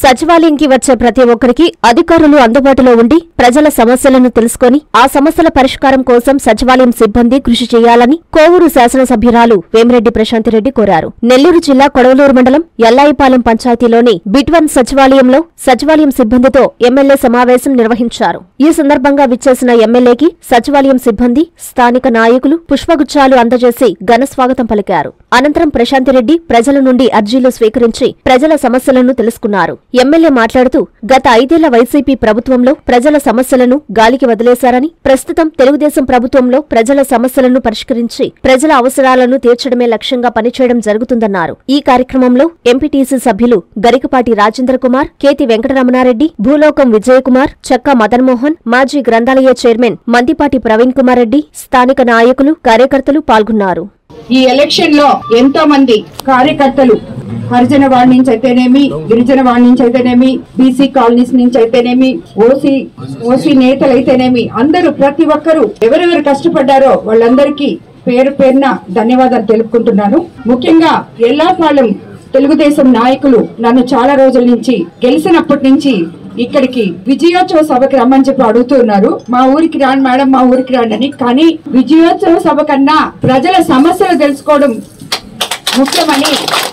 సచివాలయంకి వచ్చే ప్రతి ఒక్కరికి అధికారులు అందుబాటులో ఉండి ప్రజల సమస్యలను తెలుసుకొని ఆ సమస్యల పరిష్కారం కోసం సచివాలయం సిబ్బంది కృషి చేయాలని కోవూరు శాసనసభ్యురాలు వేమిరెడ్డి ప్రశాంతిరెడ్డి కోరారు నెల్లూరు జిల్లా కొడవలూరు మండలం ఎల్లాయిపాలెం పంచాయతీలోని బిట్వన్ సచివాలయంలో సచివాలయం సిబ్బందితో ఎమ్మెల్యే సమావేశం నిర్వహించారు ఈ సందర్భంగా విచ్చేసిన ఎమ్మెల్యేకి సచివాలయం సిబ్బంది స్థానిక నాయకులు పుష్పగుచ్చాలు అందజేసి ఘన స్వాగతం పలికారు అనంతరం ప్రశాంతిరెడ్డి ప్రజల నుండి అర్జీలు స్వీకరించి ప్రజల సమస్యలను తెలుసుకున్నారు ఎమ్మెల్యే మాట్లాడుతూ గత ఐదేళ్ల వైసీపీ ప్రభుత్వంలో ప్రజల సమస్యలను గాలికి వదిలేశారని ప్రస్తుతం తెలుగుదేశం ప్రభుత్వంలో ప్రజల సమస్యలను పరిష్కరించి ప్రజల అవసరాలను తీర్చడమే లక్ష్యంగా పనిచేయడం జరుగుతుందన్నారు ఈ కార్యక్రమంలో ఎంపీటీసీ సభ్యులు గరికపాటి రాజేంద్ర కుమార్ కేతి వెంకటరమణారెడ్డి భూలోకం విజయకుమార్ చక్కా మదన్మోహన్ మాజీ గ్రంథాలయ చైర్మన్ మందిపాటి ప్రవీణ్ కుమార్ రెడ్డి స్థానిక నాయకులు కార్యకర్తలు పాల్గొన్నారు ఈ ఎలక్షన్ లో ఎంతో మంది కార్యకర్తలు హరిజన వాడి నుంచి అయితేనేమి గిరిజన వాడి నుంచి అయితేనేమి బీసీ కాలనీస్ నుంచి అయితేనేమి ఓసీ ఓసీ నేతలు అయితేనేమి అందరూ ప్రతి ఒక్కరూ ఎవరెవరు కష్టపడ్డారో వాళ్ళందరికీ పేరు పేరున ధన్యవాదాలు తెలుపుకుంటున్నాను ముఖ్యంగా ఎల్లాపాలెం తెలుగుదేశం నాయకులు నన్ను చాలా రోజుల నుంచి గెలిచినప్పటి నుంచి ఇక్కడికి విజయోత్సవ సభకి రమ్మని చెప్పి అడుగుతున్నారు మా ఊరికి రాండి మేడం మా ఊరికి రాండి అని కానీ విజయోత్సవ సభ కన్నా ప్రజల సమస్యలు తెలుసుకోవడం ముఖ్యమని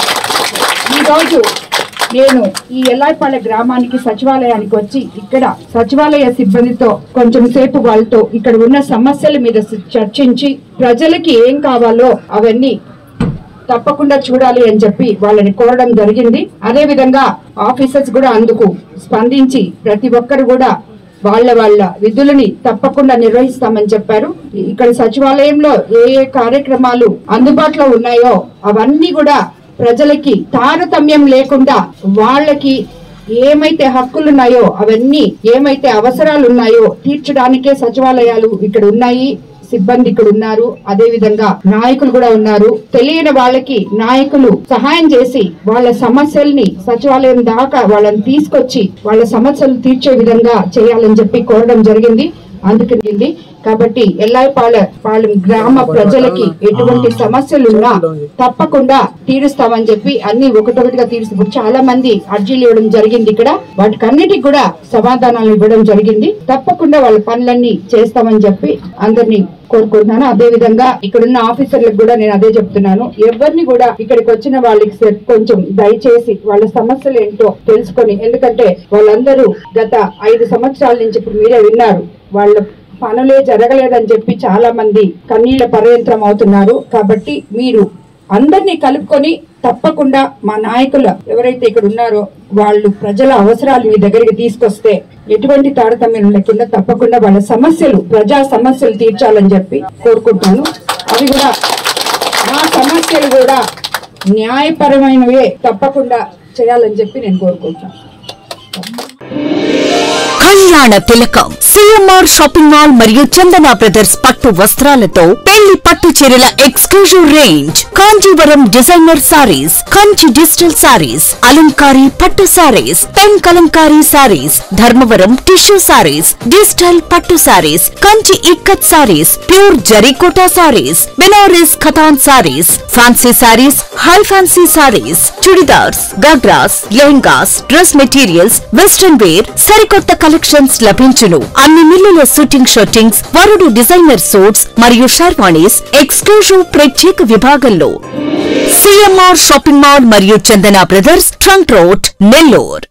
ఈ రోజు నేను ఈ ఎల్లాయిపాలె గ్రామానికి సచివాలయానికి వచ్చి ఇక్కడ సచివాలయ సిబ్బందితో కొంచెం సేపు వాళ్ళతో ఇక్కడ ఉన్న సమస్యల మీద చర్చించి ప్రజలకి ఏం కావాలో అవన్నీ తప్పకుండా చూడాలి అని చెప్పి వాళ్ళని కోరడం జరిగింది అదే విధంగా ఆఫీసర్స్ కూడా అందుకు స్పందించి ప్రతి ఒక్కరు కూడా వాళ్ళ వాళ్ళ విధులని తప్పకుండా నిర్వహిస్తామని చెప్పారు ఇక్కడ సచివాలయంలో ఏ ఏ కార్యక్రమాలు అందుబాటులో ఉన్నాయో అవన్నీ కూడా ప్రజలకి తారతమ్యం లేకుండా వాళ్ళకి ఏమైతే హక్కులు ఉన్నాయో అవన్నీ ఏమైతే అవసరాలు ఉన్నాయో తీర్చడానికే సచివాలయాలు ఇక్కడ ఉన్నాయి సిబ్బంది ఇక్కడ ఉన్నారు అదే విధంగా నాయకులు కూడా ఉన్నారు తెలియని వాళ్ళకి నాయకులు సహాయం చేసి వాళ్ళ సమస్యల్ని సచివాలయం దాకా వాళ్ళని తీసుకొచ్చి వాళ్ళ సమస్యలు తీర్చే విధంగా చేయాలని చెప్పి కోరడం జరిగింది అందుకని కాబట్టి ఎల్లాయిపాల పాలెం గ్రామ ప్రజలకి ఎటువంటి సమస్యలున్నా తప్పకుండా తీరుస్తామని చెప్పి అన్ని ఒకటొకటిగా తీరుస్తూ ఇప్పుడు చాలా మంది అర్జీలు ఇవ్వడం జరిగింది ఇక్కడ వాటికన్నిటికి కూడా సమాధానాలు ఇవ్వడం జరిగింది తప్పకుండా వాళ్ళ పనులన్నీ చేస్తామని చెప్పి అందరినీ కోరుకుంటున్నాను అదే విధంగా ఇక్కడున్న ఆఫీసర్లకు కూడా నేను అదే చెప్తున్నాను ఎవరిని కూడా ఇక్కడికి వచ్చిన వాళ్ళకి సే- కొంచెం దయచేసి వాళ్ళ సమస్యలు ఏంటో తెలుసుకొని ఎందుకంటే వాళ్ళందరూ గత ఐదు సంవత్సరాల నుంచి ఇప్పుడు మీరే విన్నారు వాళ్ళ పనులే జరగలేదని చెప్పి చాలా మంది కన్నీళ్ల పర్యంత్రం అవుతున్నారు కాబట్టి మీరు అందరినీ కలుపుకొని తప్పకుండా మా నాయకులు ఎవరైతే ఇక్కడ ఉన్నారో వాళ్ళు ప్రజల అవసరాలు మీ దగ్గరికి తీసుకొస్తే ఎటువంటి తారతమ్యం లేకుండా తప్పకుండా వాళ్ళ సమస్యలు ప్రజా సమస్యలు తీర్చాలని చెప్పి కోరుకుంటాను అవి కూడా ఆ సమస్యలు కూడా న్యాయపరమైనవే తప్పకుండా చేయాలని చెప్పి నేను కోరుకుంటాను కళ్యాణ తిలకం సిఎంఆర్ షాపింగ్ మాల్ మరియు చందన బ్రదర్స్ పట్టు వస్త్రాలతో పెళ్లి పట్టు చీరల exclusive range Kanjeevaram designer sarees Kanchi digital sarees అలంకారీ పట్టు sarees pen kalamkari sarees Dharmavaram tissue sarees digital పట్టు sarees Kanchi ikat sarees pure జరీకోటా సారీస్ బెనారస్ ఖతాన్ sarees fancy sarees high fancy sarees chudidars ghagras lehengas dress materials western wear సరికొత్త కలెక్షన్స్ లభించును అన్ని మిల్లుల షూటింగ్ షర్టింగ్స్ వరుడు డిజైనర్ సూట్స్ మరియు షర్వాణీస్ ఎక్స్క్లూజివ్ ప్రత్యేక విభాగంలో సిఎంఆర్ షాపింగ్ మాల్ మరియు Chandana brothers trunk road Nellore